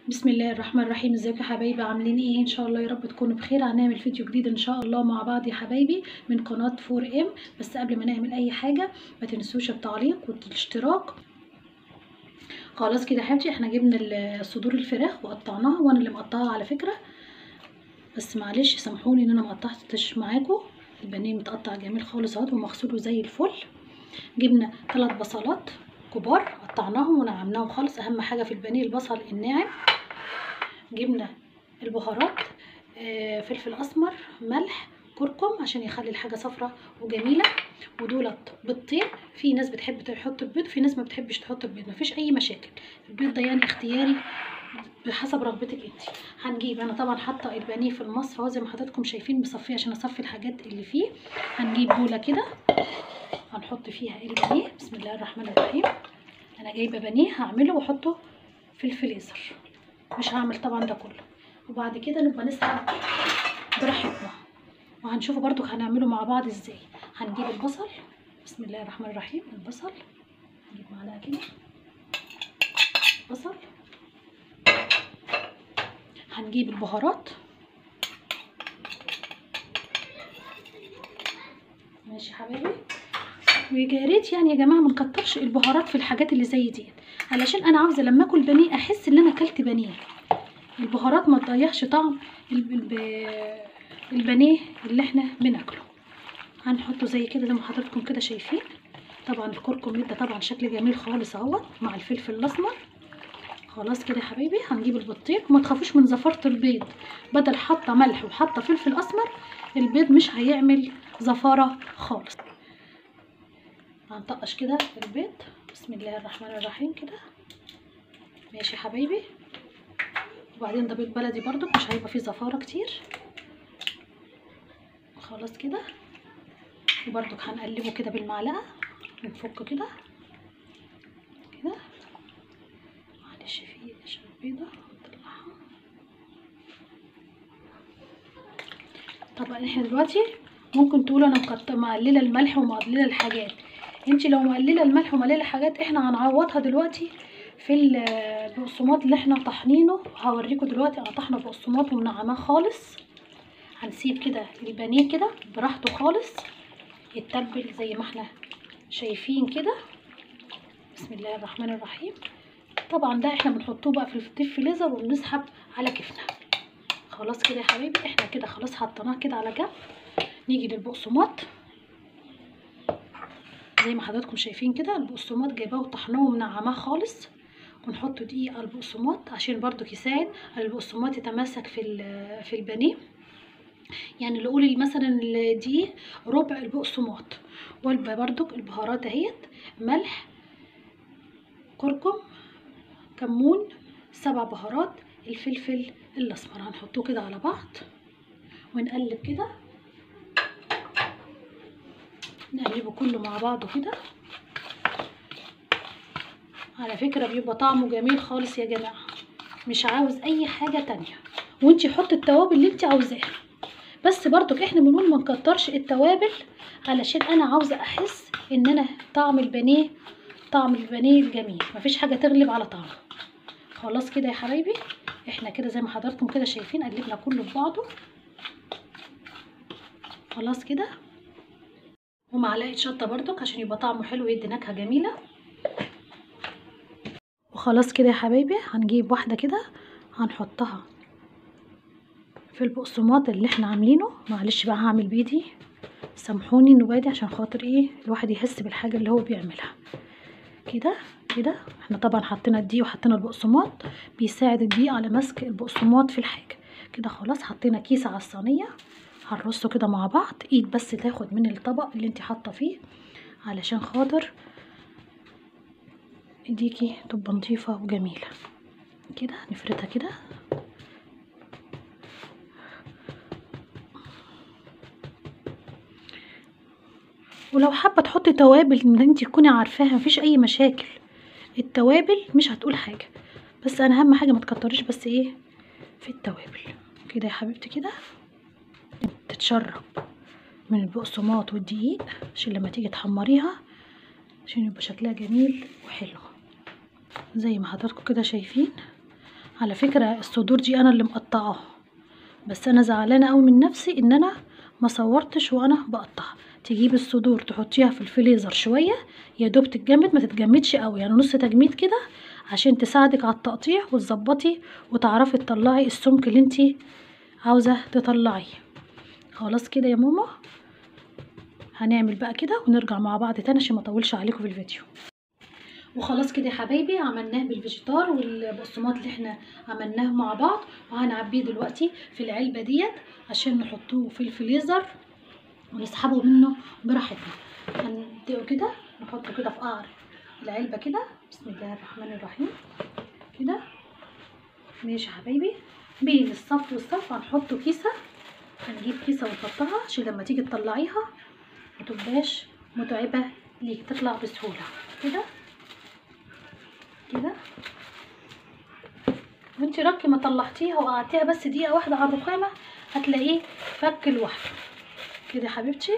بسم الله الرحمن الرحيم ازيكم يا حبايبي عاملين ايه ان شاء الله يا رب تكونوا بخير هنعمل فيديو جديد ان شاء الله مع بعض يا حبايبي من قناه 4 ام بس قبل ما نعمل اي حاجه ما تنسوش التعليق والاشتراك خلاص كده يا حبيبتي احنا جبنا ال- صدور الفراخ وقطعناها وانا اللي مقطعها على فكره بس معلش سامحوني ان انا ما قطعتش معاكم البانيه متقطع جميل خالص اهو ومغسول زي الفل جبنا ثلاث بصلات كبار قطعناهم ونعمناهم خالص اهم حاجه في البانيه البصل الناعم جبنا البهارات آه، فلفل اسمر ملح كركم عشان يخلي الحاجه صفرة وجميله ودولت بيضتين في ناس بتحب تحط البيض في ناس ما بتحبش تحط البيض مفيش اي مشاكل البيض ده يعني اختياري بحسب رغبتك انت هنجيب انا طبعا حاطه البانيه في المصفى اهو زي ما حضراتكم شايفين مصفيه عشان اصفي الحاجات اللي فيه هنجيب بوله كده هنحط فيها البانيه بسم الله الرحمن الرحيم انا جايبه بانيه هعمله واحطه في الفريزر مش هعمل طبعا ده كله وبعد كده نبقى نسحب براحتنا وهنشوفه برضو هنعمله مع بعض ازاي هنجيب البصل بسم الله الرحمن الرحيم البصل نجيب معلقه كده بصل هنجيب البهارات ماشي حبايبي ويا ريت يعني يا جماعه ما نكترش البهارات في الحاجات اللي زي دي علشان انا عاوزه لما اكل بانيه احس ان انا اكلت بانيه البهارات ما تضيعش طعم الب- الب- البانيه اللي احنا بناكله هنحطه زي كده زي ما حضراتكم كده شايفين طبعا الكركم ادى طبعا شكل جميل خالص اهوت مع الفلفل الاسمر خلاص كده يا حبايبي هنجيب البطيخ وما تخافوش من زفاره البيض بدل حاطه ملح وحاطه فلفل اسمر البيض مش هيعمل زفاره خالص هنطقش كده البيض بسم الله الرحمن الرحيم كده ماشي يا حبايبي وبعدين ده بيض بلدي برضو مش هيبقى فيه زفاره كتير خلاص كده وبرضو هنقلبه كده بالمعلقه ونفكه كده كده معلش فيه قشره بيضه نطلعها طبعا احنا دلوقتي ممكن تقولوا انا مكت- مقلله الملح ومقلله الحاجات انت لو مقلله الملح ومقلله الحاجات احنا هنعوضها دلوقتي في ال- البقسماط اللي احنا طحنينه هوريكم دلوقتي انا طحنه بقسماط ومنعماه خالص هنسيب كده البانيه كده براحته خالص يتبل زي ما احنا شايفين كده بسم الله الرحمن الرحيم طبعا ده احنا بنحطوه بقى في الديب فريزر وبنسحب على كيفنا خلاص كده يا حبايبي احنا كده خلاص حطيناه كده على جنب نيجي للبقسماط زي ما حضراتكم شايفين كده البقسماط جايباه وطحناه ومنعماه خالص ونحط دقيق على البقسماط عشان برضو يساعد على البقسماط يتماسك في ال- في البانيه يعني اللي قولي مثلا الدقيق ربع البقسماط والبا برضو البهارات اهيت ملح كركم كمون سبع بهارات الفلفل الاسمر هنحطوه كده على بعض ونقلب كده نقلبه كله مع بعضه كده على فكرة بيبقى طعمه جميل خالص يا جماعة مش عاوز اي حاجة تانية وانتي حطي التوابل اللي انتي عاوزاها بس برضك احنا بنقول ما نكترش التوابل علشان انا عاوزة احس ان انا طعم البانيه طعم البانيه الجميل مفيش حاجة تغلب على طعمه خلاص كده يا حبايبي احنا كده زي ما حضراتكم كده شايفين قلبنا كله في بعضه خلاص كده ومعلقه شطه برضك عشان يبقى طعمه حلو ويدي نكهه جميله وخلاص كده يا حبايبي هنجيب واحده كده هنحطها في البقسماط اللي احنا عاملينه معلش بقى هعمل بايدي سامحوني انه بايدي عشان خاطر ايه الواحد يحس بالحاجه اللي هو بيعملها كده كده احنا طبعا حطينا الدقيق وحطينا البقسماط بيساعد الدقيق على مسك البقسماط في الحاجه كده خلاص حطينا كيس على الصينيه هنرصه كده مع بعض ايد بس تاخد من الطبق اللي انت حاطه فيه علشان خاطر ايديكي تبقى نظيفه وجميله كده نفردها كده ولو حابه تحطي توابل من اللي انت تكوني عارفاها مفيش اي مشاكل التوابل مش هتقول حاجه بس انا اهم حاجه ما تكتريش بس ايه في التوابل كده يا حبيبتي كده تتشرب من البقسماط والدقيق عشان لما تيجي تحمريها عشان يبقى شكلها جميل وحلو زي ما حضراتكم كده شايفين على فكرة الصدور دي انا اللي مقطعاها بس انا زعلانة قوي من نفسي ان انا ما صورتش وانا بقطعها تجيبي الصدور تحطيها في الفريزر شوية يا دوب تتجمد ما تتجمدش قوي يعني نص تجميد كده عشان تساعدك على التقطيع وتظبطي وتعرفي تطلعي السمك اللي انتي عاوزة تطلعيه خلاص كده يا ماما هنعمل بقى كده ونرجع مع بعض تاني عشان ما اطولش عليكم في الفيديو وخلاص كده يا حبايبي عملناه بالفيجيتار والبقسماط اللي احنا عملناه مع بعض وهنعبيه دلوقتي في العلبة ديت عشان نحطوه في الفريزر ونسحبه منه براحتنا هنديه كده نحطه كده في قعر العلبة كده بسم الله الرحمن الرحيم كده ماشي يا حبايبي بين الصف والصف هنحطه كيسة هنجيب كيسة ونحطها عشان لما تيجي تطلعيها متبقاش متعبة ليك تطلع بسهولة كده كده وانتي ركي ما طلعتيها وقعدتيها بس دقيقة واحدة على الرخامة هتلاقيه فك لوحده كده يا حبيبتي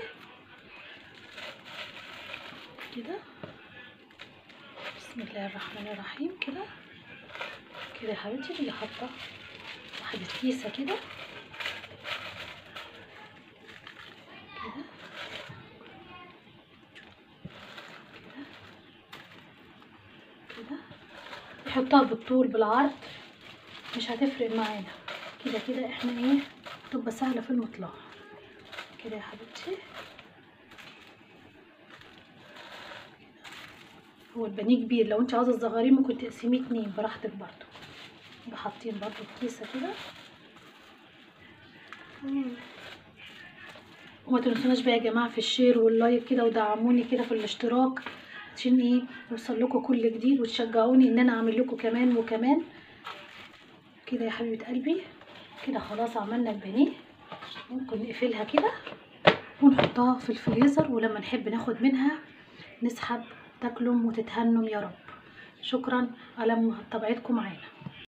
كده بسم الله الرحمن الرحيم كده كده يا حبيبتي اللي حاطه واحدة كيسة كده كده كده نحطها بالطول بالعرض مش هتفرق معانا كده كده احنا ايه تبقى سهلة في المطلع كده يا حبيبتي هو البانيه كبير لو انت عاوزه الصغيرين ممكن تقسميه اتنين براحتك برضو يبقى حاطين برضو الكيسه كده وما تنسوناش بقى يا جماعه في الشير واللايك كده ودعموني كده في الاشتراك عشان ايه يوصل لكم كل جديد وتشجعوني ان انا اعمل لكم كمان وكمان كده يا حبيبه قلبي كده خلاص عملنا البانيه ممكن نقفلها كده ونحطها في الفريزر ولما نحب ناخد منها نسحب تاكلوا وتتهنوا يا رب شكرا على متابعتكم معانا